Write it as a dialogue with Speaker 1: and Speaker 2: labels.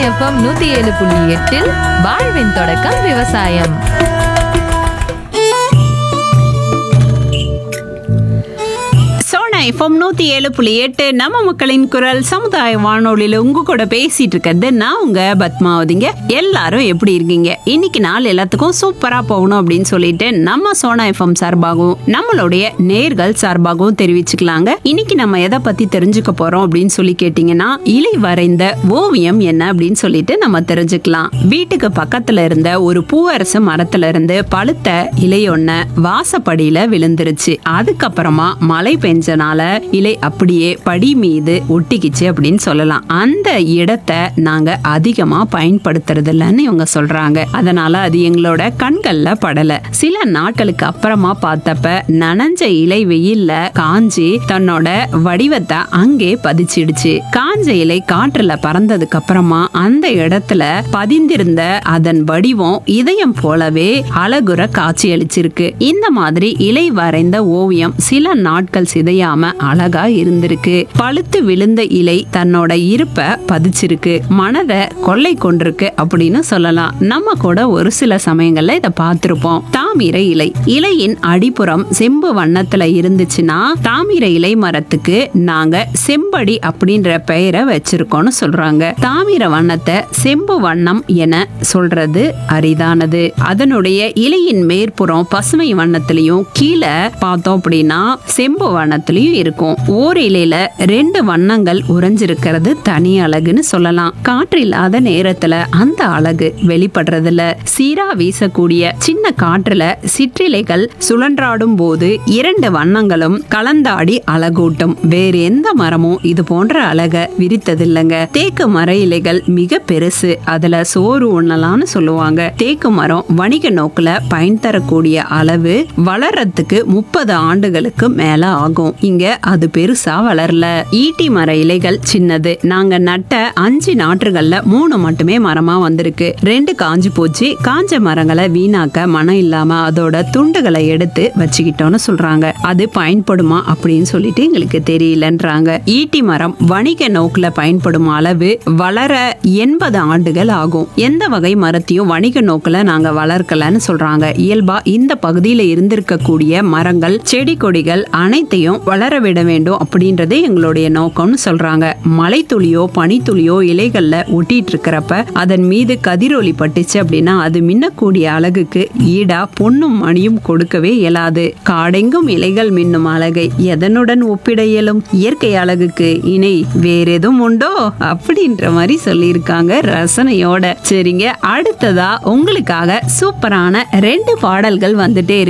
Speaker 1: FM நூத்தி ஏழு புள்ளி எட்டில் வாழ்வின் தொடக்கம் விவசாயம்
Speaker 2: சோனா எஃப்எம் நூத்தி ஏழு புள்ளி எட்டு நம்ம மக்களின் குரல் சமுதாய வானொலியில உங்க கூட பேசிட்டு இருக்கிறது நான் உங்க பத்மாவதிங்க எல்லாரும் எப்படி இருக்கீங்க இன்னைக்கு நாள் எல்லாத்துக்கும் சூப்பரா போகணும் அப்படின்னு சொல்லிட்டு நம்ம சோனா எஃப்எம் சார்பாகவும் நம்மளுடைய நேர்கள் சார்பாகவும் தெரிவிச்சுக்கலாங்க இன்னைக்கு நம்ம எதை பத்தி தெரிஞ்சுக்க போறோம் அப்படின்னு சொல்லி கேட்டீங்கன்னா இலை வரைந்த ஓவியம் என்ன அப்படின்னு சொல்லிட்டு நம்ம தெரிஞ்சுக்கலாம் வீட்டுக்கு பக்கத்துல இருந்த ஒரு பூவரசு மரத்துல இருந்து பழுத்த இலையொன்ன வாசப்படியில விழுந்துருச்சு அதுக்கப்புறமா மழை பெஞ்சனால இலை அப்படியே படி மீது ஒட்டிக்கிச்சு அப்படின்னு சொல்லலாம் அந்த இடத்த நாங்க அதிகமா பயன்படுத்துறது இல்லைன்னு இவங்க சொல்றாங்க அதனால அது எங்களோட கண்கள்ல படல சில நாட்களுக்கு அப்புறமா பார்த்தப்ப நனைஞ்ச இலை வெயில்ல காஞ்சி தன்னோட வடிவத்தை அங்கே பதிச்சிடுச்சு காஞ்ச இலை காற்றுல பறந்ததுக்கு அப்புறமா அந்த இடத்துல பதிந்திருந்த அதன் வடிவம் இதயம் போலவே அழகுற காட்சி அளிச்சிருக்கு இந்த மாதிரி இலை வரைந்த ஓவியம் சில நாட்கள் சிதையாம அழகா இருந்திருக்கு பழுத்து விழுந்த இலை தன்னோட இருப்ப பதிச்சிருக்கு மனதை கொள்ளை கொண்டிருக்கு அப்படின்னு சொல்லலாம் நம்ம கூட ஒரு சில சமயங்கள்ல இதை பார்த்திருப்போம் தாமிர இலை இலையின் அடிப்புறம் செம்பு வண்ணத்துல இருந்துச்சுன்னா தாமிர இலை மரத்துக்கு நாங்க செம்படி அப்படின்ற பெயரை வச்சிருக்கோம்னு சொல்றாங்க தாமிர வண்ணத்தை செம்பு வண்ணம் என சொல்றது அரிதானது அதனுடைய இலையின் மேற்புறம் பசுமை வண்ணத்திலையும் கீழே பார்த்தோம் அப்படின்னா செம்பு வண்ணத்திலையும் இருக்கும் ஓர் இலையில ரெண்டு வண்ணங்கள் உறைஞ்சிருக்கிறது தனி அழகுன்னு சொல்லலாம் காற்று இல்லாத நேரத்துல அந்த அழகு வெளிப்படுறதுல சீரா வீசக்கூடிய சின்ன காற்றுல சிற்றிலைகள் சுழன்றாடும் போது இரண்டு வண்ணங்களும் கலந்தாடி அழகூட்டும் வேறு எந்த மரமும் இது போன்ற அழக விரித்ததில்லைங்க தேக்கு மர இலைகள் மிக பெருசு அதுல சோறு உண்ணலாம்னு சொல்லுவாங்க தேக்கு மரம் வணிக நோக்குல பயன் தரக்கூடிய அளவு வளர்றதுக்கு முப்பது ஆண்டுகளுக்கு மேல ஆகும் இங்க அது பெருசா வளரல ஈட்டி மர இலைகள் சின்னது நாங்க நட்ட அஞ்சு நாற்றுகள்ல மூணு மட்டுமே மரமா வந்திருக்கு ரெண்டு காஞ்சு போச்சு காஞ்ச மரங்களை வீணாக்க மனம் இல்லாம அதோட துண்டுகளை எடுத்து வச்சுக்கிட்டோம்னு சொல்றாங்க அது பயன்படுமா அப்படின்னு சொல்லிட்டு எங்களுக்கு தெரியலன்றாங்க ஈட்டி மரம் வணிக நோக்குல பயன்படும் அளவு வளர எண்பது ஆண்டுகள் ஆகும் எந்த வகை மரத்தையும் வணிக நோக்குல நாங்க வளர்க்கலன்னு சொல்றாங்க இயல்பா இந்த பகுதியில இருந்திருக்கக்கூடிய மரங்கள் செடி கொடிகள் அனைத்தையும் வளர விட வேண்டும் அப்படின்றது எங்களுடைய நோக்கம்னு சொல்றாங்க மழை துளியோ பனித்துளியோ இலைகள்ல ஒட்டிட்டு இருக்கிறப்ப அதன் மீது கதிரொலி பட்டுச்சு அப்படின்னா அது மின்னக்கூடிய அழகுக்கு ஈடா பொன்னும் மணியும் கொடுக்கவே இயலாது காடெங்கும் இலைகள் மின்னும் அழகை எதனுடன் ஒப்பிட இயலும் இயற்கை அழகுக்கு இணை வேற எதுவும் உண்டோ அப்படின்ற மாதிரி சொல்லியிருக்காங்க ரசனையோட சரிங்க அடுத்ததா உங்களுக்காக சூப்பரான ரெண்டு பாடல்கள் வந்துட்டே இருக்கு